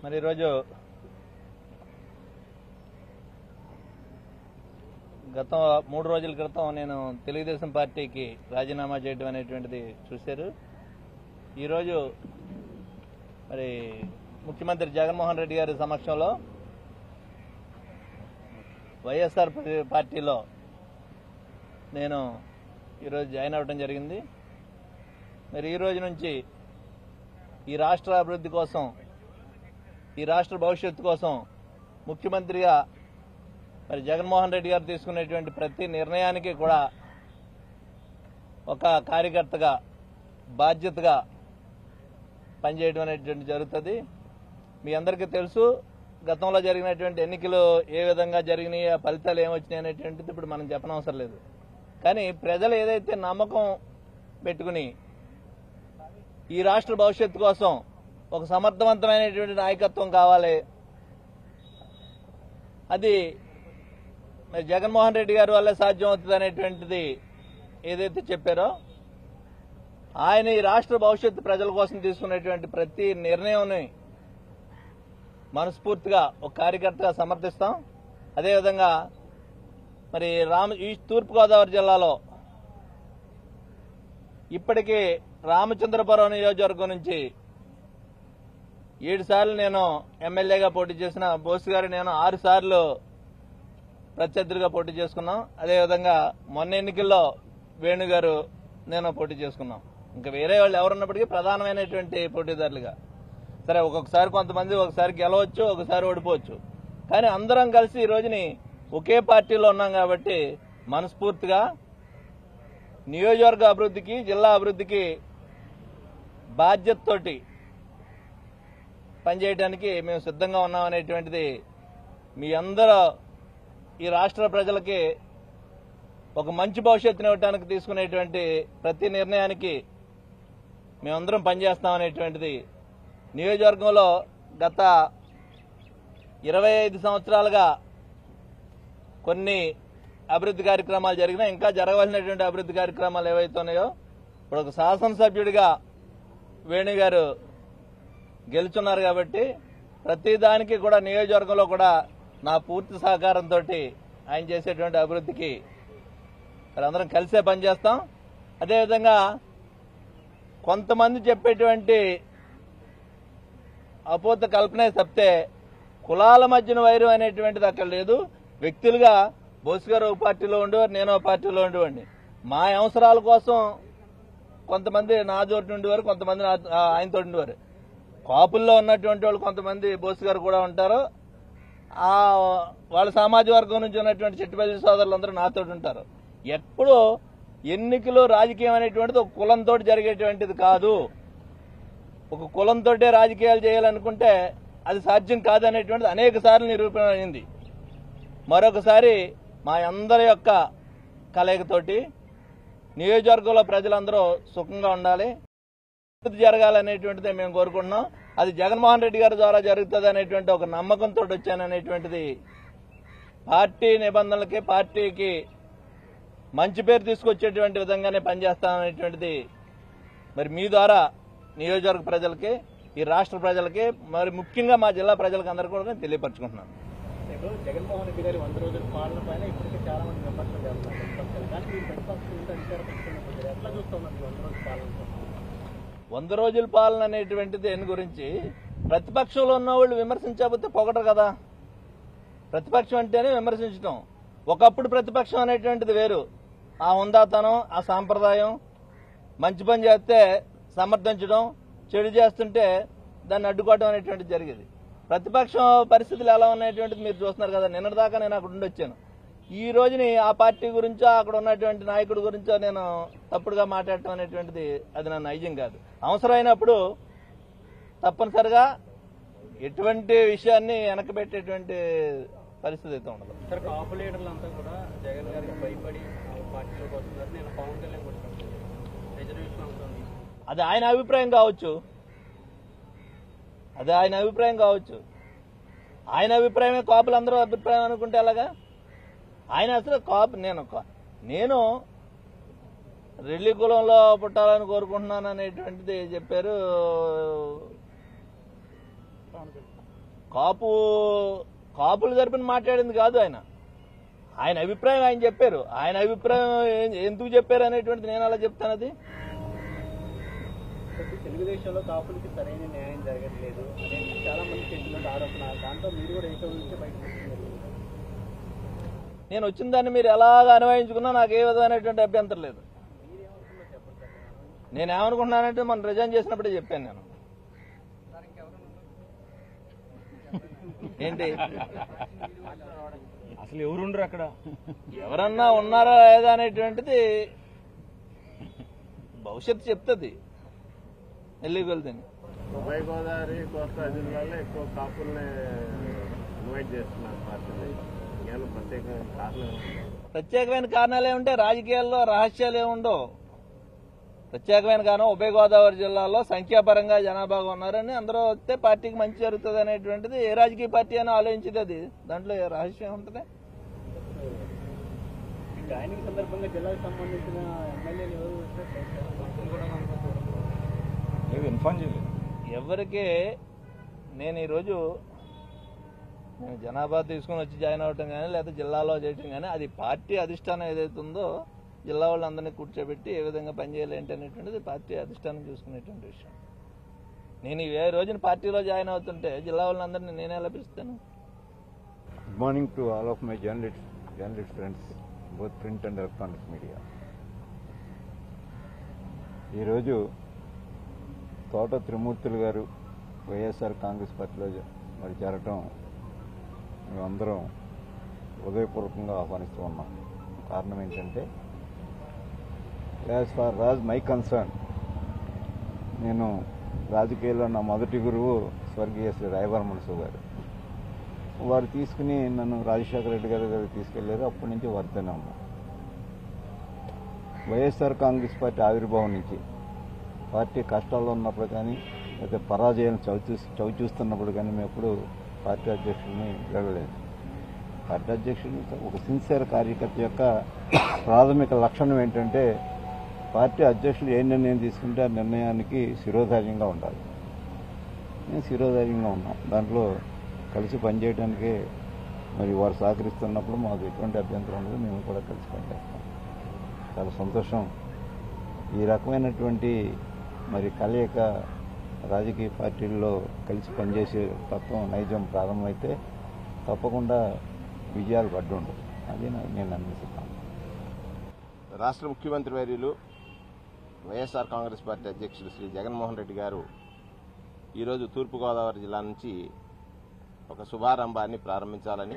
మరి ఈరోజు గత మూడు రోజుల క్రితం నేను తెలుగుదేశం పార్టీకి రాజీనామా చేయడం అనేటువంటిది చూశారు ఈరోజు మరి ముఖ్యమంత్రి జగన్మోహన్ రెడ్డి గారి సమక్షంలో వైఎస్ఆర్ పార్టీలో నేను ఈరోజు జాయిన్ అవ్వడం జరిగింది మరి ఈ రోజు నుంచి ఈ రాష్ట్ర అభివృద్ధి కోసం ఈ రాష్ట్ర భవిష్యత్తు కోసం ముఖ్యమంత్రిగా మరి జగన్మోహన్ రెడ్డి గారు తీసుకునేటువంటి ప్రతి నిర్ణయానికి కూడా ఒక కార్యకర్తగా బాధ్యతగా పనిచేయడం అనేటువంటి జరుగుతుంది మీ అందరికీ తెలుసు గతంలో జరిగినటువంటి ఎన్నికలు ఏ విధంగా జరిగినాయి ఆ ఫలితాలు ఏమొచ్చినాయి అనేటువంటిది ఇప్పుడు మనం చెప్పనవసరం లేదు కానీ ప్రజలు ఏదైతే నమ్మకం పెట్టుకుని ఈ రాష్ట్ర భవిష్యత్తు కోసం ఒక సమర్థవంతమైనటువంటి నాయకత్వం కావాలి అది మరి జగన్మోహన్ రెడ్డి గారి వల్లే సాధ్యం అవుతుంది అనేటువంటిది ఏదైతే చెప్పారో ఆయన ఈ రాష్ట్ర భవిష్యత్తు ప్రజల కోసం తీసుకునేటువంటి ప్రతి నిర్ణయంని మనస్ఫూర్తిగా ఒక కార్యకర్తగా సమర్థిస్తాం అదేవిధంగా మరి రామ ఈ తూర్పుగోదావరి జిల్లాలో ఇప్పటికీ రామచంద్రపురం నియోజకవర్గం నుంచి ఏడు సార్లు నేను ఎమ్మెల్యేగా పోటీ చేసిన బోస్ గారు నేను ఆరు సార్లు ప్రత్యర్థులుగా పోటీ చేసుకున్నాం అదేవిధంగా మొన్న ఎన్నికల్లో వేణు గారు నేను పోటీ చేసుకున్నాం ఇంకా వేరే వాళ్ళు ఎవరున్నప్పటికీ ప్రధానమైనటువంటి పోటీదారులుగా సరే ఒక్కొక్కసారి కొంతమంది ఒకసారి గెలవచ్చు ఒకసారి ఓడిపోవచ్చు కానీ అందరం కలిసి ఈ రోజుని ఒకే పార్టీలో ఉన్నాం కాబట్టి మనస్ఫూర్తిగా నియోజకవర్గ అభివృద్ధికి జిల్లా అభివృద్ధికి బాధ్యతతోటి పనిచేయడానికి మేము సిద్ధంగా ఉన్నాం అనేటువంటిది మీ అందరూ ఈ రాష్ట్ర ప్రజలకి ఒక మంచి భవిష్యత్తుని ఇవ్వడానికి తీసుకునేటువంటి ప్రతి నిర్ణయానికి మేమందరం పనిచేస్తాం అనేటువంటిది నియోజకవర్గంలో గత ఇరవై ఐదు సంవత్సరాలుగా కొన్ని అభివృద్ధి కార్యక్రమాలు జరిగినా ఇంకా జరగవలసినటువంటి అభివృద్ధి కార్యక్రమాలు ఏవైతే ఉన్నాయో ఇప్పుడు ఒక శాసనసభ్యుడిగా వేణు గారు గెలుచున్నారు కాబట్టి ప్రతి దానికి కూడా నియోజకవర్గంలో కూడా నా పూర్తి సహకారంతో ఆయన చేసేటువంటి అభివృద్ధికి మరి అందరం కలిసే పనిచేస్తాం అదేవిధంగా కొంతమంది చెప్పేటువంటి అపోత కల్పనే తప్పితే కులాల మధ్యన వైరం అనేటువంటిది అక్కడ లేదు వ్యక్తులుగా బోస్ గారు ఒక పార్టీలో ఉండేవారు నేను ఒక పార్టీలో ఉండేవాడిని మా అవసరాల కోసం కొంతమంది నా తోటి ఉండేవారు కొంతమంది నా- ఆ, ఆయనతో ఉండేవారు కాపుల్లో ఉన్నటువంటి వాళ్ళు కొంతమంది బోస్ గారు కూడా ఉంటారు ఆ వాళ్ళ సామాజిక వర్గం నుంచి ఉన్నటువంటి చెట్టుపల్లి సోదరులందరూ నాతో ఉంటారు ఎప్పుడూ ఎన్నికలు రాజకీయం అనేటువంటిది ఒక కులంతో జరిగేటువంటిది కాదు ఒక కులంతో రాజకీయాలు చేయాలనుకుంటే అది సాధ్యం కాదనేటువంటిది అనేక సార్లు నిరూపణ అయింది మరొకసారి మా అందరి యొక్క కలయికతోటి నియోజకవర్గంలో ప్రజలందరూ సుఖంగా ఉండాలి అభివృద్ధి జరగాలనేటువంటిది మేము కోరుకుంటున్నాం అది జగన్మోహన్ రెడ్డి గారి ద్వారా జరుగుతుంది అనేటువంటి ఒక నమ్మకంతో వచ్చాననేటువంటిది పార్టీ నిబంధనలకి పార్టీకి మంచి పేరు తీసుకొచ్చేటువంటి విధంగానే పనిచేస్తామనేటువంటిది మరి మీ ద్వారా నియోజకవర్గ ప్రజలకి ఈ రాష్ట్ర ప్రజలకి మరి ముఖ్యంగా మా జిల్లా ప్రజలకు అందరికీ కూడా నేను తెలియపరచుకుంటున్నాను ఇప్పుడు జగన్మోహన్ రెడ్డి గారి వంద రోజుల పాలన పైన ఇప్పటికే చాలా మంది విమర్శలు చేస్తున్నారు ప్రతిపక్షాలు కానీ మీరు ప్రతిపక్షం ఉంటే అధికార పక్షంలో ఉన్నారు. ఎట్లా చూస్తా ఉన్నారు ఈ వంద రోజుల పాలన వంద రోజుల పాలన అనేటువంటిది దేని గురించి ప్రతిపక్షంలో ఉన్న వాళ్ళు విమర్శించకపోతే పొగడరు కదా ప్రతిపక్షం అంటేనే విమర్శించడం ఒకప్పుడు ప్రతిపక్షం అనేటువంటిది వేరు ఆ హుందాతనం ఆ సాంప్రదాయం మంచి పని చేస్తే సమర్థించడం చెడు చేస్తుంటే దాన్ని అడ్డుకోవడం అనేటువంటిది జరిగేది ప్రతిపక్షం పరిస్థితులు ఎలా ఉన్నాయటువంటిది మీరు చూస్తున్నారు కదా నిన్నటిదాకా నేను అక్కడ ఉండి వచ్చాను ఈ రోజుని ఆ పార్టీ గురించో అక్కడ ఉన్నటువంటి నాయకుడి గురించో నేను తప్పుడుగా మాట్లాడటం అనేటువంటిది అది నా నైజం కాదు అవసరమైనప్పుడు తప్పనిసరిగా ఎటువంటి విషయాన్ని వెనకబెట్టేటువంటి పరిస్థితి అయితే ఉండదు సార్ కాపు లీడర్లు అంతా కూడా జగన్ గారికి భయపడి ఆ పార్టీలోకి వస్తున్నారు నేను పవన్ కళ్యాణ్ కూడా రిజర్వేషన్ అవుతుంది అది ఆయన అభిప్రాయం కావచ్చు అది ఆయన అభిప్రాయం కావచ్చు ఆయన అభిప్రాయమే కాపులందరూ అభిప్రాయం అనుకుంటే ఎలాగా ఆయన అసలు కాపు నేను కా- నేను రెల్లి కులంలో పుట్టాలని కోరుకుంటున్నాను అనేటువంటిది చెప్పారు జగన్మోహన్ రెడ్డి కాపు కాపులు తరపున మాట్లాడింది కాదు ఆయన ఆయన అభిప్రాయం ఆయన చెప్పారు ఆయన అభిప్రాయం ఏం- ఎందుకు చెప్పారు అనేటువంటిది నేను అలా చెప్తాను అది ప్రతి తెలుగుదేశంలో కాపులకి సరైన న్యాయం జరగట్లేదు అనేది చాలా మంది చేస్తున్న ఆరోపణ దాంతో మీరు కూడా ఏకీభవించి బయటకు వస్తున్నారు నేను వచ్చిన దాన్ని మీరు ఎలాగ అన్వయించుకున్నా నాకు ఏ విధమైనటువంటి అభ్యంతరం లేదు మీరేమనుకుందో చెప్పండి సార్ నేను ఏమనుకుంటున్నానంటే మనం రిజైన్ చేసినప్పుడే చెప్పాను నేను ఏంటి అసలు ఎవరుండరు అక్కడ ఎవరన్నా ఉన్నారా లేదా అనేటువంటిది భవిష్యత్తు చెప్తుంది వెళ్ళి వెళ్తుంది ఉభయ గోదావరి కోస్తా జిల్లాలో ఎక్కువ కాపుల్ని ఇన్వైట్ చేస్తున్నారు పార్టీలు ఇంకేమైనా ప్రత్యేకమైన కారణం ఏముందా? ప్రత్యేకమైన కారణాలు ఏముంటే రాజకీయాల్లో రహస్యాలు ఏముండవు ప్రత్యేకమైన కారణం ఉభయ గోదావరి జిల్లాలో సంఖ్యాపరంగా జనాభాగా ఉన్నారని అందరూ వస్తే పార్టీకి మంచి జరుగుతుంది అనేటువంటిది ఏ రాజకీయ పార్టీ అని ఆలోచించేది అది దాంట్లో ఏ రహస్యం ఉంటుంది ఈ జాయినింగ్ సందర్భంగా జిల్లాకు సంబంధించిన ఎమ్మెల్యేలు ఎవరు వచ్చినట్లేదు ఏవి ఇన్ఫార్మ్ చేయలేదు ఎవరికి నేను ఈరోజు నేను జనాభా తీసుకుని వచ్చి జాయిన్ అవ్వటం కానీ లేదా జిల్లాలో చేయటం కానీ అది పార్టీ అధిష్టానం ఏదైతే ఉందో జిల్లా వాళ్ళందరినీ కూర్చోబెట్టి ఏ విధంగా పనిచేయాలి ఏంటి అనేటువంటిది పార్టీ అధిష్టానం చూసుకునేటువంటి విషయం నేను ఏ రోజున పార్టీలో జాయిన్ అవుతుంటే జిల్లా వాళ్ళందరినీ నేనే ఎలా పిలుస్తాను Good morning to all of my journalist, journalist friends, both print and electronic media. ఈరోజు తోట త్రిమూర్తులు గారు వైఎస్ఆర్ కాంగ్రెస్ పార్టీలో జ- మరి చేరటం మేమందరం హృదయపూర్వకంగా ఆహ్వానిస్తూ ఉన్నాం కారణం ఏంటంటే as far as my concern నేను రాజకీయాల్లో నా మొదటి గురువు స్వర్గీయ శ్రీ రాయవరం మనసు గారు వారు తీసుకుని నన్ను రాజశేఖర రెడ్డి గారి దగ్గరికి తీసుకెళ్లారు అప్పటి నుంచి వారితోనే ఉన్నాం వైఎస్ఆర్ కాంగ్రెస్ పార్టీ ఆవిర్భావం నుంచి పార్టీ కష్టాల్లో ఉన్నప్పుడు కానీ లేకపోతే పరాజయాలను చవి చవి చూస్తున్నప్పుడు కానీ మేము ఎప్పుడు పార్టీ అధ్యక్షుడిని వెళ్ళలేదు పార్టీ అధ్యక్షుడు ఒక సిన్సియర్ కార్యకర్త యొక్క ప్రాథమిక లక్షణం ఏంటంటే పార్టీ అధ్యక్షుడు ఏ నిర్ణయం తీసుకుంటే ఆ నిర్ణయానికి శిరోధార్యంగా ఉండాలి మేము శిరోధార్యంగా ఉన్నాం దాంట్లో కలిసి పనిచేయడానికే మరి వారు సహకరిస్తున్నప్పుడు మాకు ఎటువంటి అభ్యంతరం ఉండదు మేము కూడా కలిసి పనిచేస్తాం చాలా సంతోషం ఈ రకమైనటువంటి మరి కలయిక రాజకీయ పార్టీల్లో కలిసి పనిచేసే తత్వం నైజం ప్రారంభమైతే తప్పకుండా విజయాలు పడ్డు ఉండదు అది నా- నేను నమ్మిస్తున్నాను రాష్ట్ర ముఖ్యమంత్రి వర్యులు వైఎస్ఆర్ కాంగ్రెస్ పార్టీ అధ్యక్షులు శ్రీ జగన్మోహన్ రెడ్డి గారు ఈరోజు తూర్పుగోదావరి జిల్లా నుంచి ఒక శుభారంభాన్ని ప్రారంభించాలని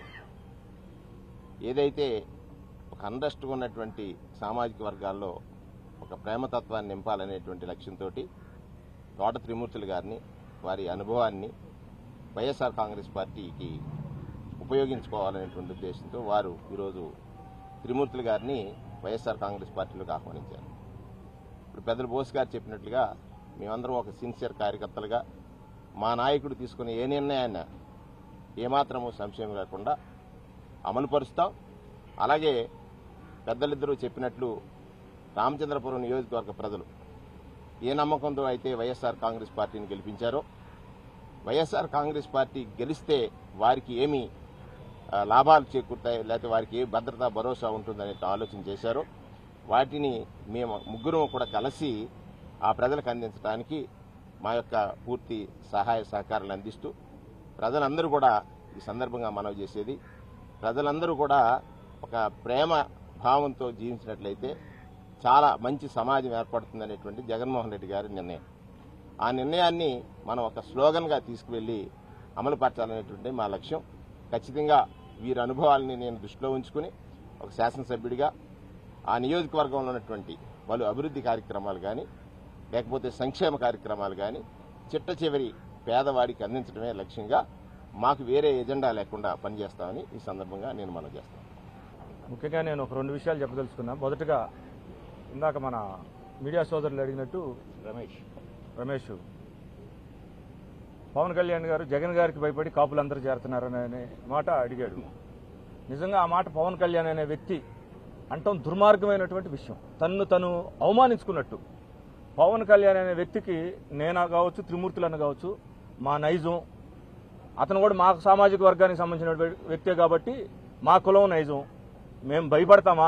ఏదైతే ఒక అండస్ట్గా ఉన్నటువంటి సామాజిక వర్గాల్లో ఒక ప్రేమతత్వాన్ని నింపాలనేటువంటి లక్ష్యంతో తోట త్రిమూర్తులు గారిని వారి అనుభవాన్ని వైఎస్ఆర్ కాంగ్రెస్ పార్టీకి ఉపయోగించుకోవాలనేటువంటి ఉద్దేశంతో వారు ఈరోజు త్రిమూర్తులు గారిని వైఎస్ఆర్ కాంగ్రెస్ పార్టీలోకి ఆహ్వానించారు ఇప్పుడు పెద్దలు బోస్ గారు చెప్పినట్లుగా మేమందరం ఒక సిన్సియర్ కార్యకర్తలుగా మా నాయకుడు తీసుకునే ఏ నిర్ణయాన్ని ఏమాత్రము సంశయం లేకుండా అమలు పరుస్తాం అలాగే పెద్దలిద్దరూ చెప్పినట్లు రామచంద్రపురం నియోజకవర్గ ప్రజలు ఏ నమ్మకంతో అయితే వైఎస్ఆర్ కాంగ్రెస్ పార్టీని గెలిపించారో వైఎస్ఆర్ కాంగ్రెస్ పార్టీ గెలిస్తే వారికి ఏమి ఆ, లాభాలు చేకూరుతాయి లేకపోతే వారికి ఏ భద్రత భరోసా ఉంటుందనే ఆలోచన చేశారో వాటిని మేము ముగ్గురు కూడా కలిసి ఆ ప్రజలకు అందించడానికి మా యొక్క పూర్తి సహాయ సహకారాలు అందిస్తూ ప్రజలందరూ కూడా ఈ సందర్భంగా మనవి చేసేది ప్రజలందరూ కూడా ఒక ప్రేమ భావంతో జీవించినట్లయితే చాలా మంచి సమాజం ఏర్పడుతుందనేటువంటి జగన్మోహన్ రెడ్డి గారి నిర్ణయం ఆ నిర్ణయాన్ని మనం ఒక స్లోగన్గా తీసుకువెళ్లి అమలు పరచాలనేటువంటి మా లక్ష్యం ఖచ్చితంగా వీరి అనుభవాలని నేను దృష్టిలో ఉంచుకుని ఒక శాసనసభ్యుడిగా ఆ నియోజకవర్గంలో ఉన్నటువంటి పలు అభివృద్ధి కార్యక్రమాలు కానీ లేకపోతే సంక్షేమ కార్యక్రమాలు కానీ చిట్ట చివరి పేదవాడికి అందించడమే లక్ష్యంగా మాకు వేరే ఎజెండా లేకుండా పనిచేస్తామని ఈ సందర్భంగా నేను మనం చేస్తాను ముఖ్యంగా నేను ఒక రెండు విషయాలు చెప్పదలుచుకున్నా మొదటగా ఇందాక మన మీడియా సోదరులు అడిగినట్టు రమేష్ రమేష్ పవన్ కళ్యాణ్ గారు జగన్ గారికి భయపడి కాపులందరూ చేరుతున్నారని అనే మాట అడిగాడు నిజంగా ఆ మాట పవన్ కళ్యాణ్ అనే వ్యక్తి అంటం దుర్మార్గమైనటువంటి విషయం తన్ను తను అవమానించుకున్నట్టు పవన్ కళ్యాణ్ అనే వ్యక్తికి నేనా కావచ్చు త్రిమూర్తులన్న కావచ్చు మా నైజం అతను కూడా మా సామాజిక వర్గానికి సంబంధించిన వ్య- వ్యక్తే కాబట్టి మా కులం నైజం మేము భయపడతామా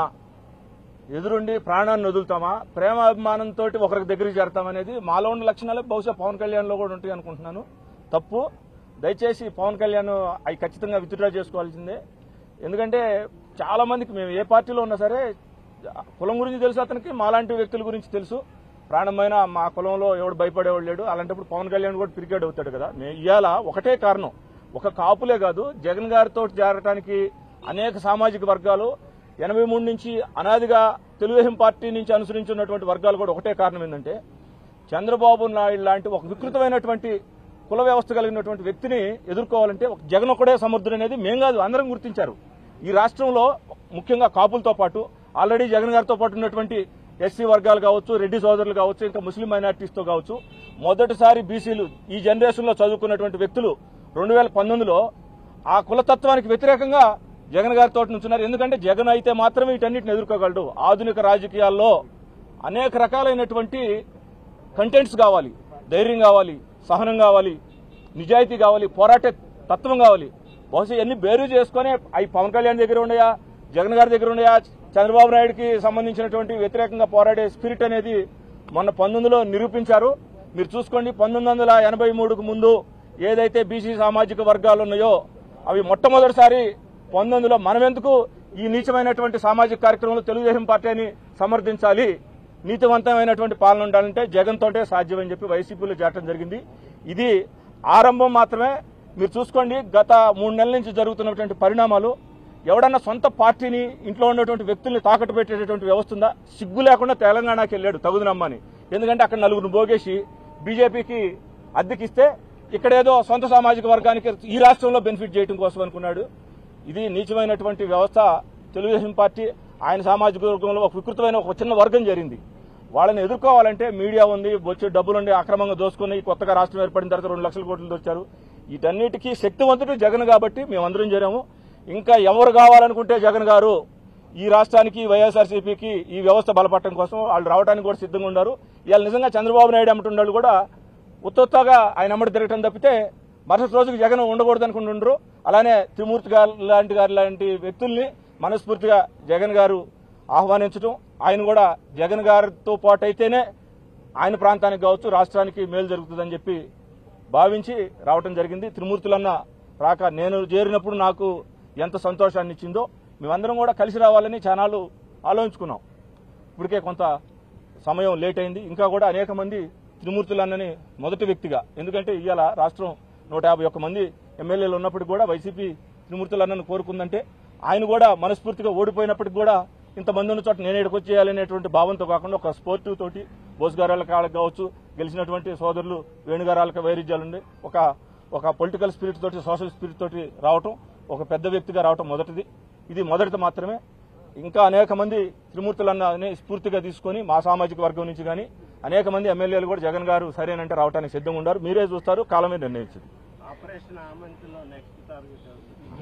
ఎదురుండి ప్రాణాన్ని వదులుతామా ప్రేమ అభిమానంతో ఒకరికి దగ్గరికి చేరతామనేది మాలో ఉన్న లక్షణాలు బహుశా పవన్ కళ్యాణ్లో కూడా ఉంటాయి అనుకుంటున్నాను తప్పు దయచేసి పవన్ కళ్యాణ్ అవి ఖచ్చితంగా విత్డ్రా చేసుకోవాల్సిందే ఎందుకంటే చాలా మందికి మేము ఏ పార్టీలో ఉన్నా సరే కులం గురించి తెలుసు అతనికి మాలాంటి వ్యక్తుల గురించి తెలుసు ప్రాణమైన మా కులంలో ఎవడు భయపడేవాడు లేడు అలాంటప్పుడు పవన్ కళ్యాణ్ కూడా పిరికాడు అవుతాడు కదా మేము ఇవాళ ఒకటే కారణం ఒక కాపులే కాదు జగన్ గారితో చేరటానికి అనేక సామాజిక వర్గాలు ఎనభై మూడు నుంచి అనాదిగా తెలుగుదేశం పార్టీ నుంచి అనుసరించున్నటువంటి వర్గాలు కూడా ఒకటే కారణం ఏంటంటే చంద్రబాబు నాయుడు లాంటి ఒక వికృతమైనటువంటి కుల వ్యవస్థ కలిగినటువంటి వ్యక్తిని ఎదుర్కోవాలంటే ఒక జగన్ ఒకడే సమర్థుడు అనేది మేం కాదు అందరం గుర్తించారు ఈ రాష్ట్రంలో ముఖ్యంగా కాపులతో పాటు ఆల్రెడీ జగన్ గారితో పాటు ఉన్నటువంటి ఎస్సీ వర్గాలు కావచ్చు రెడ్డి సోదరులు కావచ్చు ఇంకా ముస్లిం మైనార్టీస్తో కావచ్చు మొదటిసారి బీసీలు ఈ జనరేషన్లో చదువుకున్నటువంటి వ్యక్తులు రెండు వేల పంతొమ్మిదిలో ఆ కులతత్వానికి వ్యతిరేకంగా జగన్ గారితో నుంచున్నారు ఎందుకంటే జగన్ అయితే మాత్రమే వీటన్నిటిని ఎదుర్కోగలడు ఆధునిక రాజకీయాల్లో అనేక రకాలైనటువంటి కంటెంట్స్ కావాలి ధైర్యం కావాలి సహనం కావాలి నిజాయితీ కావాలి పోరాటే తత్వం కావాలి బహుశా ఇవన్నీ బేరు చేసుకుని అవి పవన్ కళ్యాణ్ దగ్గర ఉన్నాయా జగన్ గారి దగ్గర ఉన్నాయా చంద్రబాబు నాయుడుకి సంబంధించినటువంటి వ్యతిరేకంగా పోరాడే స్పిరిట్ అనేది మొన్న పంతొమ్మిదిలో నిరూపించారు మీరు చూసుకోండి పంతొమ్మిది వందల ఎనభై మూడుకు ముందు ఏదైతే బీసీ సామాజిక వర్గాలు ఉన్నాయో అవి మొట్టమొదటిసారి పంతొమ్మిదిలో మనమెందుకు ఈ నీచమైనటువంటి సామాజిక కార్యక్రమంలో తెలుగుదేశం పార్టీని సమర్థించాలి నీతివంతమైనటువంటి పాలన ఉండాలంటే జగన్ తోటే సాధ్యమని చెప్పి వైసీపీలో చేరడం జరిగింది ఇది ఆరంభం మాత్రమే మీరు చూసుకోండి గత మూడు నెలల నుంచి జరుగుతున్నటువంటి పరిణామాలు ఎవడన్నా సొంత పార్టీని ఇంట్లో ఉన్నటువంటి వ్యక్తుల్ని తాకట్టు పెట్టేటటువంటి వ్యవస్థ ఉందా సిగ్గు లేకుండా తెలంగాణకి వెళ్ళాడు తగుదునమ్మని ఎందుకంటే అక్కడ నలుగురు బోగేసి బీజేపీకి అద్దెకిస్తే ఇక్కడేదో సొంత సామాజిక వర్గానికి ఈ రాష్ట్రంలో బెనిఫిట్ చేయడం కోసం అనుకున్నాడు ఇది నీచమైనటువంటి వ్యవస్థ తెలుగుదేశం పార్టీ ఆయన సామాజిక వర్గంలో ఒక వికృతమైన ఒక చిన్న వర్గం జరిగింది వాళ్ళని ఎదుర్కోవాలంటే మీడియా ఉంది వచ్చే డబ్బులుండి అక్రమంగా దోసుకుని కొత్తగా రాష్ట్రం ఏర్పడిన తర్వాత రెండు లక్షల కోట్లు దొచ్చారు వీటన్నిటికీ శక్తివంతుడు జగన్ కాబట్టి మేమందరం చేరాము ఇంకా ఎవరు కావాలనుకుంటే జగన్ గారు ఈ రాష్ట్రానికి వైఎస్ఆర్సీపీకి ఈ వ్యవస్థ బలపడటం కోసం వాళ్ళు రావడానికి కూడా సిద్ధంగా ఉన్నారు ఇవాళ నిజంగా చంద్రబాబు నాయుడు అమ్ముతున్నాడు కూడా ఉత్తొత్తగా ఆయన అమ్మడి తిరగటం తప్పితే మరుసటి రోజుకి జగన్ ఉండకూడదు అనుకుంటుండ్రు అలానే త్రిమూర్తి గారు లాంటి గారు లాంటి వ్యక్తుల్ని మనస్ఫూర్తిగా జగన్ గారు ఆహ్వానించడం ఆయన కూడా జగన్ గారితో పాటు అయితేనే ఆయన ప్రాంతానికి కావచ్చు రాష్ట్రానికి మేలు జరుగుతుందని చెప్పి భావించి రావటం జరిగింది త్రిమూర్తులన్న రాక నేను చేరినప్పుడు నాకు ఎంత సంతోషాన్ని ఇచ్చిందో మేమందరం కూడా కలిసి రావాలని చానాలు ఆలోచించుకున్నాం ఇప్పటికే కొంత సమయం లేట్ అయింది ఇంకా కూడా అనేక మంది త్రిమూర్తులన్నని మొదటి వ్యక్తిగా ఎందుకంటే ఇవాళ రాష్ట్రం నూట యాభై ఒక్క మంది ఎమ్మెల్యేలు ఉన్నప్పటికీ కూడా వైసీపీ త్రిమూర్తులన్నను కోరుకుందంటే ఆయన కూడా మనస్ఫూర్తిగా ఓడిపోయినప్పటికి కూడా ఇంతమంది ఉన్న చోట నేను ఎడుకొచ్చేయాలనేటువంటి భావంతో కాకుండా ఒక స్పోర్టివ్ తోటి బోసుగారాల కాళ్ళకి కావచ్చు గెలిచినటువంటి సోదరులు వేణుగారాలకు వైరుధ్యాలుండి ఒక ఒక పొలిటికల్ స్పిరిట్ తోటి సోషల్ స్పిరిట్ తోటి రావటం ఒక పెద్ద వ్యక్తిగా రావటం మొదటిది ఇది మొదటిది మాత్రమే ఇంకా అనేక మంది త్రిమూర్తులన్నని స్ఫూర్తిగా తీసుకొని మా సామాజిక వర్గం నుంచి కానీ అనేక మంది ఎమ్మెల్యేలు కూడా జగన్ గారు సరేనంటే రావడానికి సిద్ధంగా ఉన్నారు మీరే చూస్తారు కాలమే నిర్ణయించింది ఆపరేషన్ ఆమంతిలో next target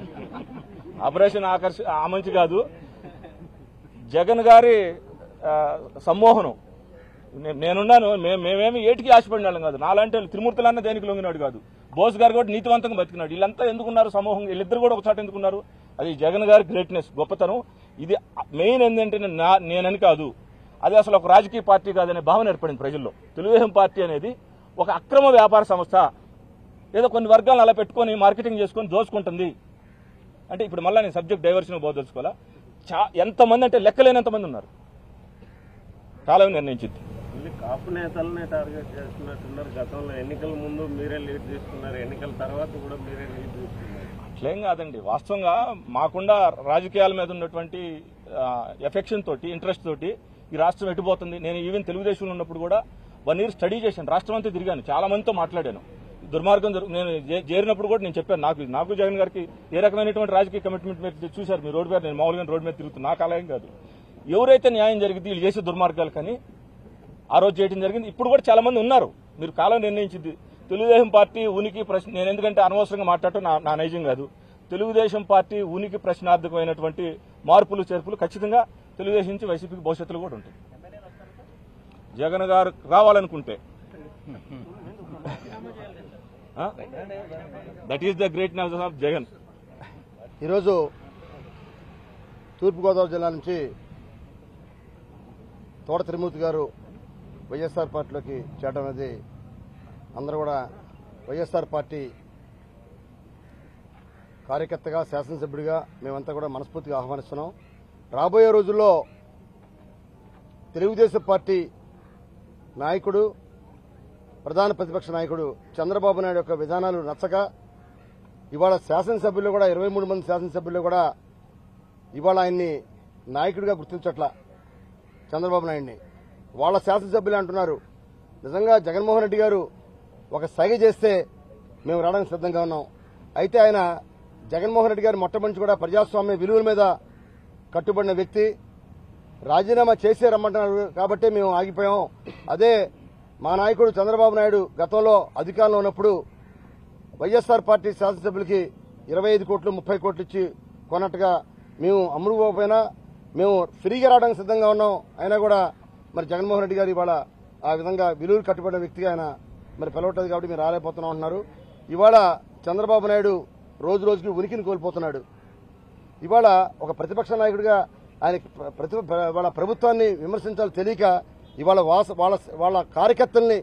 operation Akarsh Amanchi కాదు జగన్ గారి ఆ, సమ్మోహనం నే- నేనున్నాను మే- మేమేమి ఏటికి ఆశపడిన వాళ్ళం కాదు నాలాంటి వాళ్ళు త్రిమూర్తులన్న దేనికి లొంగినాడు కాదు బోస్ గారు కూడా నీతివంతంగా బతికినాడు వీళ్ళంతా ఎందుకున్నారు సమూహం వీళ్ళిద్దరు కూడా ఒకసారి ఎందుకున్నారు అది జగన్ గారి గ్రేట్నెస్ గొప్పతనం ఇది మెయిన్ ఏంటంటే నేను నా- నేనని కాదు అది అసలు ఒక రాజకీయ పార్టీ కాదనే భావన ఏర్పడింది ప్రజల్లో తెలుగుదేశం పార్టీ అనేది ఒక అక్రమ వ్యాపార సంస్థ ఏదో కొన్ని వర్గాలను అలా పెట్టుకొని మార్కెటింగ్ చేసుకొని దోచుకుంటుంది అంటే ఇప్పుడు మళ్ళీ నేను సబ్జెక్ట్ డైవర్షన్ పోదలుచుకోవాలా చా ఎంతమంది అంటే లెక్కలేనంత మంది ఉన్నారు కాలం నిర్ణయించింది మళ్ళీ కాపు నేతలనే టార్గెట్ చేస్తున్నట్టున్నారు గతంలో ఎన్నికల ముందు మీరే లీడ్ తీసుకున్నారు ఎన్నికల తర్వాత కూడా మీరే లీడ్ తీసుకున్నారు అట్లేం కాదండి వాస్తవంగా మాకుండా రాజకీయాల మీద ఉన్నటువంటి ఎఫెక్షన్ తోటి ఇంట్రెస్ట్ తోటి ఈ రాష్ట్రం ఎటుపోతుంది నేను ఈవెన్ తెలుగుదేశంలో ఉన్నప్పుడు కూడా వన్ ఇయర్ స్టడీ చేశాను రాష్ట్రం అంతా తిరిగాను చాలా మందితో మాట్లాడాను ఈ దుర్మార్గం జరుగు నేను జే- చేరినప్పుడు కూడా నేను చెప్పాను నాకు నాకు జగన్ గారికి ఏ రకమైనటువంటి రాజకీయ కమిట్మెంట్ మీరు చూశారు మీరు రోడ్డు మీద నేను మామూలుగా రోడ్డు మీద తిరుగుతున్నా నాకు అలా ఏం కాదు ఎవరైతే న్యాయం జరిగింది వీళ్ళు చేసే దుర్మార్గాలు కానీ ఆ రోజు చేయడం జరిగింది ఇప్పుడు కూడా చాలా మంది ఉన్నారు మీరు కాలం నిర్ణయించింది తెలుగుదేశం పార్టీ ఉనికి ప్రశ్న నేను ఎందుకంటే అనవసరంగా మాట్లాడటం నా నా నైజం కాదు తెలుగుదేశం పార్టీ ఉనికి ప్రశ్నార్థకమైనటువంటి మార్పులు చేర్పులు ఖచ్చితంగా తెలుగుదేశం నుంచి వైసీపీకి భవిష్యత్తులో కూడా ఉంటుంది జగన్ గారు రావాలనుకుంటే that is the greatness of Jagan ఈరోజు తూర్పుగోదావరి జిల్లా నుంచి తోట త్రిమూర్తి గారు వైఎస్ఆర్ పార్టీలోకి చేరడం అనేది అందరూ కూడా వైఎస్ఆర్ పార్టీ కార్యకర్తగా శాసనసభ్యుడిగా మేమంతా కూడా మనస్ఫూర్తిగా ఆహ్వానిస్తున్నాం రాబోయే రోజుల్లో తెలుగుదేశం పార్టీ నాయకుడు ప్రధాన ప్రతిపక్ష నాయకుడు చంద్రబాబు నాయుడు యొక్క విధానాలు నచ్చక ఇవాళ శాసనసభ్యులు కూడా ఇరవై మూడు మంది శాసనసభ్యులు కూడా ఇవాళ ఆయన్ని నాయకుడిగా గుర్తించట్లా చంద్రబాబు నాయుడిని వాళ్ళ శాసనసభ్యులు అంటున్నారు నిజంగా జగన్మోహన్ రెడ్డి గారు ఒక సైగ చేస్తే మేము రావడానికి సిద్ధంగా ఉన్నాం అయితే ఆయన జగన్మోహన్ రెడ్డి గారు మొట్టమొదటి కూడా ప్రజాస్వామ్య విలువల మీద కట్టుబడిన వ్యక్తి రాజీనామా చేసే రమ్మంటున్నారు కాబట్టి మేము ఆగిపోయాం అదే మా నాయకుడు చంద్రబాబు నాయుడు గతంలో అధికారంలో ఉన్నప్పుడు వైఎస్ఆర్ పార్టీ శాసనసభ్యులకి ఇరవై ఐదు కోట్లు ముప్పై కోట్లు ఇచ్చి కొన్నట్టుగా మేము అమ్ముడుపోకపోయినా మేము ఫ్రీగా రావడానికి సిద్ధంగా ఉన్నాం అయినా కూడా మరి జగన్మోహన్ రెడ్డి గారు ఇవాళ ఆ విధంగా విలువలు కట్టుబడిన వ్యక్తిగా ఆయన మరి పిలవట్లేదు కాబట్టి మీరు రాలేకపోతున్నాం అంటున్నారు ఇవాళ చంద్రబాబు నాయుడు రోజు రోజుకి ఉనికిని కోల్పోతున్నాడు ఇవాళ ఒక ప్రతిపక్ష నాయకుడిగా ఆయన ప్రతి వాళ్ళ ప్రభుత్వాన్ని విమర్శించాలి తెలియక ఇవాళ వాస వాళ్ళ వాళ్ళ కార్యకర్తల్ని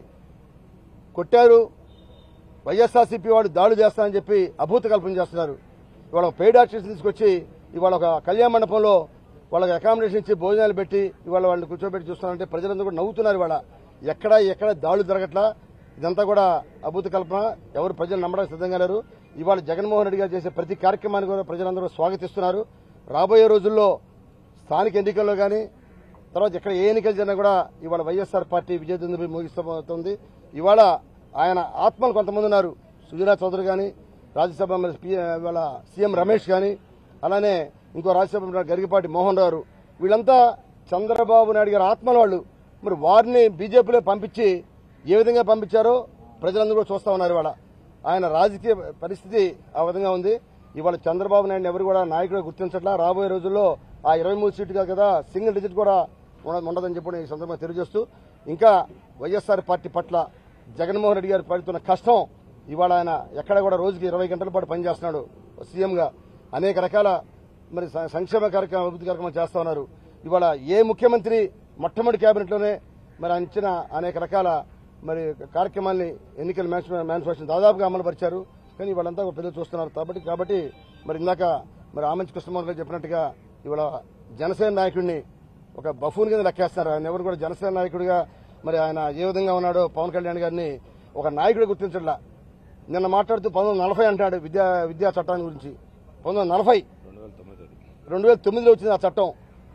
కొట్టారు వైఎస్ఆర్సీపీ వాడు దాడులు చేస్తారని చెప్పి అభూత కల్పన చేస్తున్నారు ఇవాళ ఒక పెయిడ్ ఆర్టిస్ట్ తీసుకొచ్చి ఇవాళ ఒక కళ్యాణ మండపంలో వాళ్ళకి అకామిడేషన్ ఇచ్చి భోజనాలు పెట్టి ఇవాళ వాళ్ళని కూర్చోబెట్టి చూస్తున్నారంటే ప్రజలందరూ కూడా నవ్వుతున్నారు ఇవాళ ఎక్కడ ఎక్కడ దాడులు జరగట్లా ఇదంతా కూడా అభూత కల్పన ఎవరు ప్రజలు నమ్మడానికి సిద్ధంగా లేరు ఇవాళ జగన్మోహన్ రెడ్డి గారు చేసే ప్రతి కార్యక్రమాన్ని కూడా ప్రజలందరూ స్వాగతిస్తున్నారు రాబోయే రోజుల్లో స్థానిక ఎన్నికల్లో కానీ తర్వాత ఎక్కడ ఏ ఎన్నికలు జరిగినా కూడా ఇవాళ వైఎస్ఆర్ పార్టీ విజయదుందుబి ముగిస్తోంది ఇవాళ ఆయన ఆత్మలు కొంతమంది ఉన్నారు సుజనా చౌదరి కానీ రాజ్యసభ మరి పి- ఇవాళ సీఎం రమేష్ కానీ అలానే ఇంకో రాజ్యసభ మెంబర్ గరికపాటి మోహన్ రావు వీళ్ళంతా చంద్రబాబు నాయుడు గారి ఆత్మల వాళ్ళు మరి వారిని బీజేపీలో పంపించి ఏ విధంగా పంపించారో ప్రజలందరూ కూడా చూస్తా ఉన్నారు ఇవాళ ఆయన రాజకీయ పరిస్థితి ఆ విధంగా ఉంది ఇవాళ చంద్రబాబు నాయుడు ఎవరు కూడా నాయకుడు గుర్తించట్లా రాబోయే రోజుల్లో ఆ ఇరవై మూడు సీట్లు కాదు కదా సింగిల్ డిజిట్ కూడా ఉండ- ఉండదని చెప్పి నేను ఈ సందర్భంగా తెలియజేస్తూ ఇంకా వైఎస్ఆర్ పార్టీ పట్ల జగన్మోహన్ రెడ్డి గారు పడుతున్న కష్టం ఇవాళ ఆయన ఎక్కడ కూడా రోజుకి ఇరవై గంటల పాటు పనిచేస్తున్నాడు సీఎంగా అనేక రకాల మరి స- సంక్షేమ కార్యక్రమం అభివృద్ధి కార్యక్రమాలు చేస్తా ఉన్నారు ఇవాళ ఏ ముఖ్యమంత్రి మొట్టమొదటి కేబినెట్లోనే మరి ఆయన ఇచ్చిన అనేక రకాల మరి కార్యక్రమాల్ని ఎన్నికల మేనిఫెస్టో దాదాపుగా అమలు పరిచారు కానీ వాళ్ళంతా కూడా ప్రజలు చూస్తున్నారు కాబట్టి కాబట్టి మరి ఇందాక మరి ఆమంచి కృష్ణమోహన్ గారు చెప్పినట్టుగా ఇవాళ జనసేన నాయకుడిని ఒక బఫూన్ కింద లెక్కేస్తున్నారు ఆయన ఎవరు కూడా జనసేన నాయకుడిగా మరి ఆయన ఏ విధంగా ఉన్నాడో పవన్ కళ్యాణ్ గారిని ఒక నాయకుడు గుర్తించట్లా నిన్న మాట్లాడుతూ పంతొమ్మిది నలభై అంటాడు విద్యా విద్యా చట్టాన్ని గురించి పంతొమ్మిది నలభై రెండు వేల తొమ్మిదిలో వచ్చింది ఆ చట్టం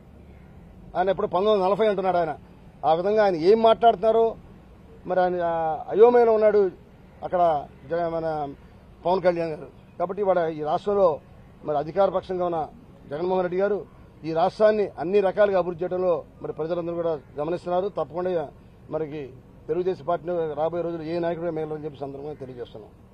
ఆయన ఇప్పుడు పంతొమ్మిది నలభై అంటున్నాడు ఆయన ఆ విధంగా ఆయన ఏం మాట్లాడుతున్నారో మరి ఆయన ఆ, అయోమయంలో ఉన్నాడు అక్కడ జగ- మన పవన్ కళ్యాణ్ గారు కాబట్టి ఇవాళ ఈ రాష్ట్రంలో మరి అధికార పక్షంగా ఉన్న జగన్మోహన్ రెడ్డి గారు ఈ రాష్ట్రాన్ని అన్ని రకాలుగా అభివృద్ధి చేయడంలో మరి ప్రజలందరూ కూడా గమనిస్తున్నారు తప్పకుండా మనకి తెలుగుదేశం పార్టీ రాబోయే రోజులు ఏ నాయకుడు మేలని చెప్పి సందర్భంగా తెలియజేస్తున్నాం